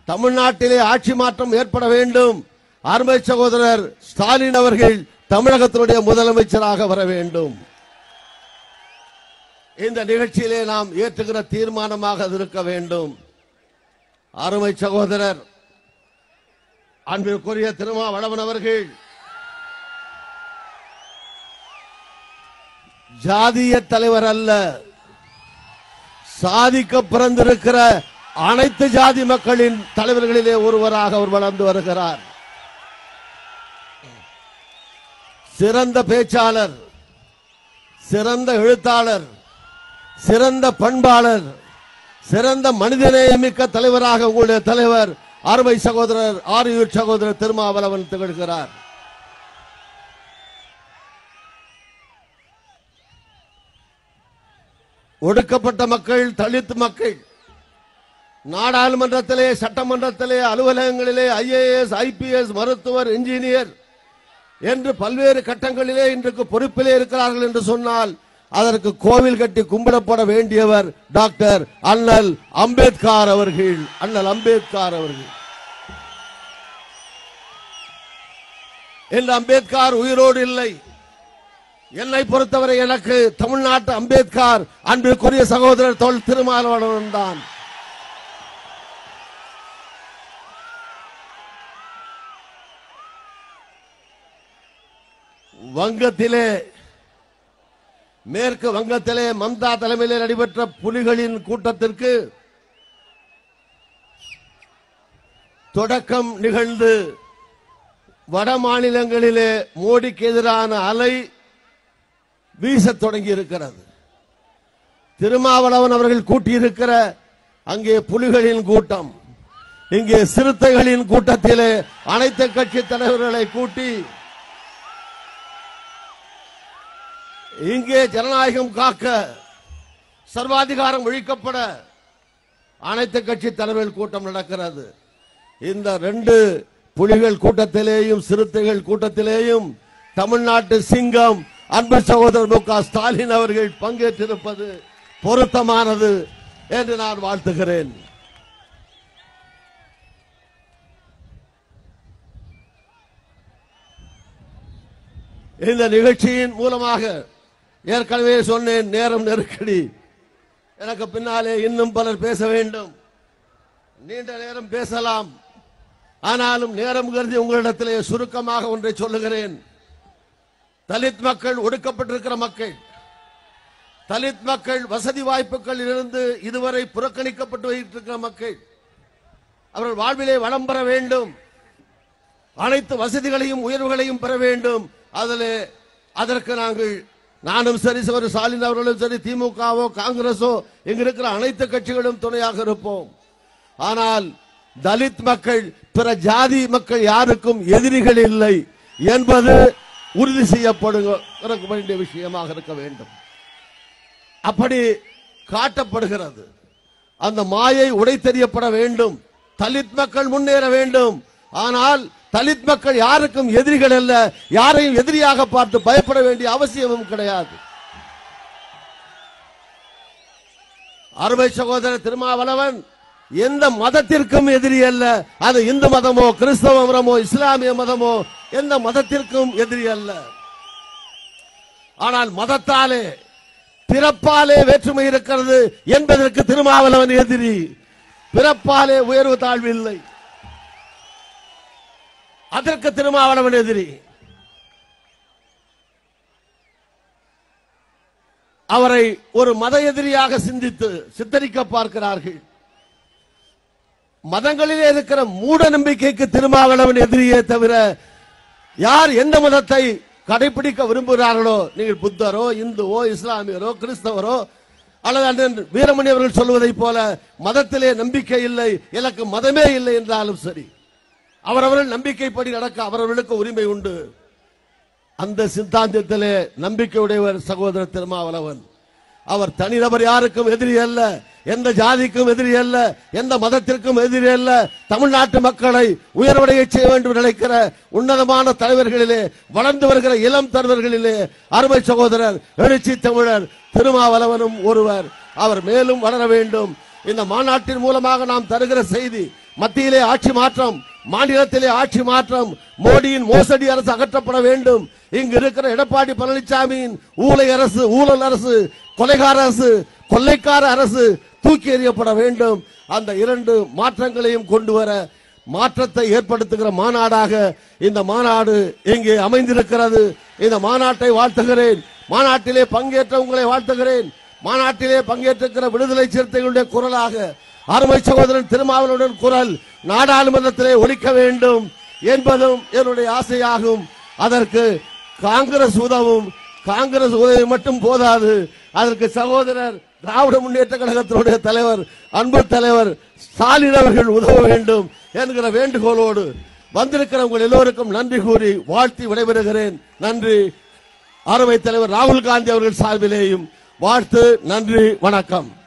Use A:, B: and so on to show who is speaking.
A: தமிழ்நாட்டிலே ஆட்சி மாற்றம் ஏற்பட வேண்டும் அருமை சகோதரர் ஸ்டாலின் அவர்கள் தமிழகத்தினுடைய முதலமைச்சராக வர வேண்டும் இந்த நிகழ்ச்சியிலே நாம் ஏற்றுகிற தீர்மானமாக அது இருக்க வேண்டும் அருமை சகோதரர் அன்பிற்குரிய திருமாவளவன் அவர்கள் ஜாதிய தலைவர் அல்ல சாதிக்க பிறந்திருக்கிற அனைத்து ஜாதி மக்களின் தலைவர்களிலே ஒருவராக அவர் வளர்ந்து வருகிறார் சிறந்த பேச்சாளர் சிறந்த எழுத்தாளர் சிறந்த பண்பாளர் சிறந்த மனிதநேயமிக்க தலைவராக உங்களுடைய தலைவர் அருமை சகோதரர் ஆரியூர் சகோதரர் திருமாவளவன் திகழ்கிறார் ஒடுக்கப்பட்ட மக்கள் தலித் மக்கள் நாடாளுமன்றத்திலே சட்டமன்றத்திலே அலுவலகங்களிலே ஐஏஎஸ் ஐபிஎஸ் மருத்துவர் இன்ஜினியர் என்று பல்வேறு கட்டங்களிலே இன்றைக்கு பொறுப்பிலே இருக்கிறார்கள் என்று சொன்னால் அதற்கு கோவில் கட்டி கும்பிடப்பட வேண்டியவர் டாக்டர் அண்ணல் அம்பேத்கர் அவர்கள் அண்ணல் அம்பேத்கர் அவர்கள் என்று அம்பேத்கர் உயிரோடு இல்லை என்னை பொறுத்தவரை எனக்கு தமிழ்நாட்டு அம்பேத்கர் அன்பிற்குரிய சகோதரர் தொல் திருமாவளவன் தான் வங்கத்திலே மேற்கு வங்கத்திலே மம்தா தலைமையிலே நடைபெற்ற புலிகளின் கூட்டத்திற்கு தொடக்கம் நிகழ்ந்து வட மாநிலங்களிலே மோடிக்கு எதிரான அலை வீசத் தொடங்கி இருக்கிறது திருமாவளவன் அவர்கள் கூட்டியிருக்கிற அங்கே புலிகளின் கூட்டம் இங்கே சிறுத்தைகளின் கூட்டத்திலே அனைத்து கட்சி தலைவர்களை கூட்டி இங்கே ஜனநாயகம் காக்க சர்வாதிகாரம் ஒழிக்கப்பட அனைத்து கட்சி தலைவர்கள் கூட்டம் நடக்கிறது இந்த ரெண்டு புலிகள் கூட்டத்திலேயும் சிறுத்தைகள் கூட்டத்திலேயும் தமிழ்நாட்டு சிங்கம் அன்பு சகோதரர் மு க ஸ்டாலின் அவர்கள் பங்கேற்றிருப்பது பொருத்தமானது என்று நான் வாழ்த்துகிறேன் இந்த நிகழ்ச்சியின் மூலமாக ஏற்கனவே சொன்னேன் நேரம் நெருக்கடி எனக்கு பின்னாலே இன்னும் பலர் பேச வேண்டும் நீண்ட நேரம் பேசலாம் ஆனாலும் நேரம் கருதி உங்களிடத்திலே சுருக்கமாக ஒன்றை சொல்லுகிறேன் தலித் மக்கள் ஒடுக்கப்பட்டிருக்கிற மக்கள் தலித் மக்கள் வசதி வாய்ப்புகளில் இருந்து இதுவரை புறக்கணிக்கப்பட்டு வைத்திருக்கிற மக்கள் அவர்கள் வாழ்விலே வளம் பெற வேண்டும் அனைத்து வசதிகளையும் உயர்வுகளையும் பெற வேண்டும் அதிலே அதற்கு நாங்கள் நானும் சரி ஒரு ஸ்டாலின் அவர்களும் சரி திமுகவோ காங்கிரஸோ இங்க இருக்கிற அனைத்து கட்சிகளும் துணையாக இருப்போம் ஆனால் தலித் மக்கள் பிற ஜாதி மக்கள் யாருக்கும் எதிரிகள் இல்லை என்பது உறுதி செய்யப்படுங்க வேண்டிய விஷயமாக இருக்க வேண்டும் அப்படி காட்டப்படுகிறது அந்த மாயை உடை தெரியப்பட வேண்டும் தலித் மக்கள் முன்னேற வேண்டும் ஆனால் தலித் மக்கள் யாருக்கும் எதிரிகள் அல்ல யாரையும் எதிரியாக பார்த்து பயப்பட வேண்டிய அவசியமும் கிடையாது அருமை சகோதரர் திருமாவளவன் எந்த மதத்திற்கும் எதிரி அல்ல அது இந்து மதமோ கிறிஸ்தவ மதமோ இஸ்லாமிய மதமோ எந்த மதத்திற்கும் எதிரி அல்ல ஆனால் மதத்தாலே பிறப்பாலே வேற்றுமை இருக்கிறது என்பதற்கு திருமாவளவன் எதிரி பிறப்பாலே உயர்வு தாழ்வு இல்லை அதற்கு திருமாவளவன் எதிரி அவரை ஒரு மத எதிரியாக சிந்தித்து சித்தரிக்க பார்க்கிறார்கள் மதங்களிலே இருக்கிற மூட நம்பிக்கைக்கு திருமாவளவன் எதிரியே தவிர யார் எந்த மதத்தை கடைபிடிக்க விரும்புகிறார்களோ நீங்கள் புத்தரோ இந்துவோ இஸ்லாமியரோ கிறிஸ்தவரோ அல்லது அண்ணன் வீரமணி அவர்கள் சொல்வதைப் போல மதத்திலே நம்பிக்கை இல்லை எனக்கு மதமே இல்லை என்றாலும் சரி அவரவர்கள் நம்பிக்கைப்படி நடக்க அவரவர்களுக்கு உரிமை உண்டு அந்த சித்தாந்தத்திலே நம்பிக்கையுடையவர் சகோதரர் திருமாவளவன் அவர் தனிநபர் யாருக்கும் எதிரி அல்ல எந்த ஜாதிக்கும் எதிரி அல்ல எந்த மதத்திற்கும் எதிரி அல்ல தமிழ்நாட்டு மக்களை உயர்வடைய செய்ய வேண்டும் என்று நினைக்கிற உன்னதமான தலைவர்களிலே வளர்ந்து வருகிற இளம் தலைவர்களிலே அருமை சகோதரர் எழுச்சி தமிழர் திருமாவளவனும் ஒருவர் அவர் மேலும் வளர வேண்டும் இந்த மாநாட்டின் மூலமாக நாம் தருகிற செய்தி மத்தியிலே ஆட்சி மாற்றம் மாநிலத்திலே ஆட்சி மாற்றம் மோடியின் மோசடி அரசு அகற்றப்பட வேண்டும் இங்கு இருக்கிற எடப்பாடி பழனிசாமியின் ஊழல் அரசு ஊழல் அரசு கொலைகார அரசு கொள்ளைக்கார அரசு தூக்கி எறியப்பட வேண்டும் அந்த இரண்டு மாற்றங்களையும் கொண்டு வர மாற்றத்தை ஏற்படுத்துகிற மாநாடாக இந்த மாநாடு இங்கே அமைந்திருக்கிறது இந்த மாநாட்டை வாழ்த்துகிறேன் மாநாட்டிலே பங்கேற்ற உங்களை வாழ்த்துகிறேன் மாநாட்டிலே பங்கேற்றிருக்கிற விடுதலை சிறுத்தைகளுடைய குரலாக அருமை சகோதரன் திருமாவளவனுடன் குரல் நாடாளுமன்றத்திலே ஒலிக்க வேண்டும் என்பதும் என்னுடைய ஆசையாகும் அதற்கு காங்கிரஸ் உதவும் காங்கிரஸ் உதவி மட்டும் போதாது அதற்கு சகோதரர் திராவிட முன்னேற்ற கழகத்தினுடைய தலைவர் அன்பு தலைவர் ஸ்டாலின் அவர்கள் உதவ வேண்டும் என்கிற வேண்டுகோளோடு வந்திருக்கிற உங்கள் எல்லோருக்கும் நன்றி கூறி வாழ்த்தி விடைபெறுகிறேன் நன்றி அருமை தலைவர் ராகுல் காந்தி அவர்கள் சார்பிலேயும் வாழ்த்து நன்றி வணக்கம்